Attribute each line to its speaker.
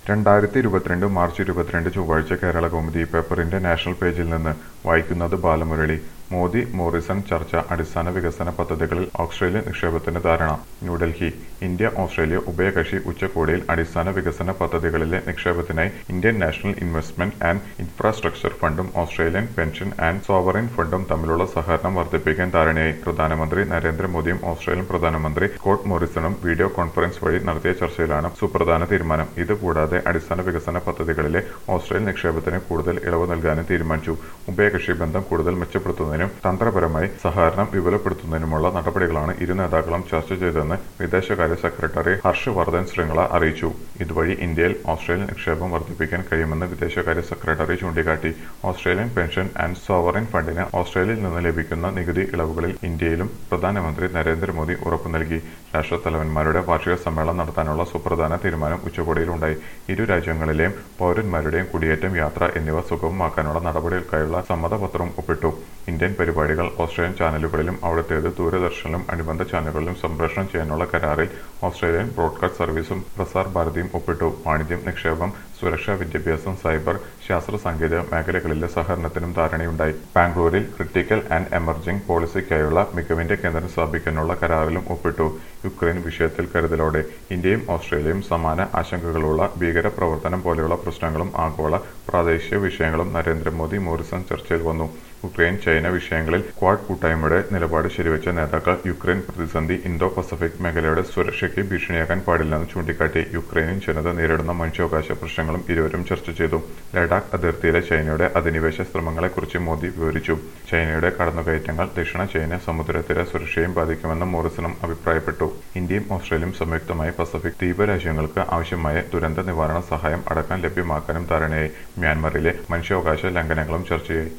Speaker 1: രണ്ടായിരത്തി ഇരുപത്തിരണ്ട് മാർച്ച് ഇരുപത്തിരണ്ട് ചൊവ്വാഴ്ച കേരള കൗമുദി പേപ്പറിന്റെ നാഷണൽ പേജിൽ നിന്ന് വായിക്കുന്നത് ബാലമുരളി മോദി മോറിസൺ ചർച്ച അടിസ്ഥാന വികസന പദ്ധതികളിൽ ഓസ്ട്രേലിയൻ നിക്ഷേപത്തിന് ധാരണ ന്യൂഡൽഹി ഇന്ത്യ ഓസ്ട്രേലിയ ഉഭയകക്ഷി ഉച്ചകോടിയിൽ അടിസ്ഥാന വികസന പദ്ധതികളിലെ നിക്ഷേപത്തിനായി Indian national investment and infrastructure ഫണ്ടും ഓസ്ട്രേലിയൻ പെൻഷൻ ആൻഡ് സോവറിൻ ഫണ്ടും തമ്മിലുള്ള സഹകരണം വർദ്ധിപ്പിക്കാൻ ധാരണയായി പ്രധാനമന്ത്രി നരേന്ദ്രമോദിയും ഓസ്ട്രേലിയൻ പ്രധാനമന്ത്രി സ്കോട്ട് മോറിസണും വീഡിയോ കോൺഫറൻസ് വഴി നടത്തിയ ചർച്ചയിലാണ് സുപ്രധാന തീരുമാനം ഇത് കൂടാതെ അടിസ്ഥാന വികസന പദ്ധതികളിലെ ഓസ്ട്രേലിയൻ നിക്ഷേപത്തിന് കൂടുതൽ ഇളവ് നൽകാനും തീരുമാനിച്ചു ഉഭയകക്ഷി ബന്ധം കൂടുതൽ മെച്ചപ്പെടുത്തുന്നതിനും തന്ത്രപരമായി സഹകരണം വിപുലപ്പെടുത്തുന്നതിനുമുള്ള നടപടികളാണ് ഇരു നേതാക്കളും ചർച്ച ചെയ്തതെന്ന് വിദേശകാര്യ സെക്രട്ടറി ഹർഷ് വർദ്ധൻ ശൃംഖല അറിയിച്ചു ഇതുവഴി ഇന്ത്യയിൽ ഓസ്ട്രേലിയൻ നിക്ഷേപം വർദ്ധിപ്പിക്കാൻ കഴിയുമെന്ന് വിദേശകാര്യ സെക്രട്ടറി ചൂണ്ടിക്കാട്ടി ഓസ്ട്രേലിയൻ പെൻഷൻ ആൻഡ് സോവറിൻ ഫണ്ടിന് ഓസ്ട്രേലിയയിൽ നിന്ന് ലഭിക്കുന്ന നികുതി ഇളവുകളിൽ ഇന്ത്യയിലും പ്രധാനമന്ത്രി നരേന്ദ്രമോദി ഉറപ്പു നൽകി രാഷ്ട്രത്തലവന്മാരുടെ വാർഷിക സമ്മേളനം നടത്താനുള്ള സുപ്രധാന തീരുമാനം ഉച്ചകോടിയിലുണ്ടായി ഇരു രാജ്യങ്ങളിലെയും പൗരന്മാരുടെയും കുടിയേറ്റം യാത്ര എന്നിവ സുഗമമാക്കാനുള്ള നടപടികൾക്കായുള്ള സമ്മതപത്രവും ഒപ്പിട്ടു ഇന്ത്യൻ പരിപാടികൾ ഓസ്ട്രേലിയൻ ചാനലുകളിലും അവിടത്തേത് ദൂരദർശനിലും അനുബന്ധ ചാനലുകളിലും സംപ്രേഷണം ചെയ്യാനുള്ള കരാറിൽ ഓസ്ട്രേലിയൻ ബ്രോഡ്കാസ്റ്റ് സർവീസും പ്രസാർ ഭാരതിയും ഒപ്പിട്ടു വാണിജ്യം നിക്ഷേപം സുരക്ഷ വിദ്യാഭ്യാസം സൈബർ ശാസ്ത്ര സാങ്കേതിക മേഖലകളിലെ സഹകരണത്തിനും ധാരണയുണ്ടായി ബാംഗ്ലൂരിൽ ക്രിട്ടിക്കൽ ആൻഡ് എമർജിംഗ് പോളിസിക്കായുള്ള മികവിന്റെ കേന്ദ്രം സ്ഥാപിക്കാനുള്ള കരാറിലും ഒപ്പിട്ടു യുക്രൈൻ വിഷയത്തിൽ കരുതലോടെ ഇന്ത്യയും ഓസ്ട്രേലിയയും സമാന ആശങ്കകളുള്ള ഭീകര പ്രവർത്തനം പോലെയുള്ള പ്രശ്നങ്ങളും ആഗോള പ്രാദേശിക വിഷയങ്ങളും നരേന്ദ്രമോദി മോറിസൺ ചർച്ചയിൽ വന്നു യുക്രൈൻ ചൈന വിഷയങ്ങളിൽ ക്വാഡ് കൂട്ടായ്മയുടെ നിലപാട് ശരിവെച്ച നേതാക്കൾ യുക്രൈൻ പ്രതിസന്ധി ഇന്തോ പസഫിക് മേഖലയുടെ സുരക്ഷയ്ക്ക് ഭീഷണിയാക്കാൻ പാടില്ലെന്ന് ചൂണ്ടിക്കാട്ടി യുക്രൈനിയൻ ജനത നേരിടുന്ന മനുഷ്യാവകാശ പ്രശ്നങ്ങളും ഇരുവരും ചർച്ച ചെയ്തു ലഡാക്ക് അതിർത്തിയിലെ ചൈനയുടെ അധിനിവേശ ശ്രമങ്ങളെക്കുറിച്ച് മോദി വിവരിച്ചു ചൈനയുടെ കടന്നുകയറ്റങ്ങൾ ദക്ഷിണ ചൈന സമുദ്രത്തിലെ സുരക്ഷയും ബാധിക്കുമെന്ന് മോറിസണും അഭിപ്രായപ്പെട്ടു ഇന്ത്യയും ഓസ്ട്രേലിയയും സംയുക്തമായി പസഫിക് ദ്വീപ രാജ്യങ്ങൾക്ക് ആവശ്യമായ ദുരന്ത നിവാരണ സഹായം അടക്കം ലഭ്യമാക്കാനും ധാരണയായി മ്യാൻമറിലെ മനുഷ്യാവകാശ ലംഘനങ്ങളും ചർച്ചയായി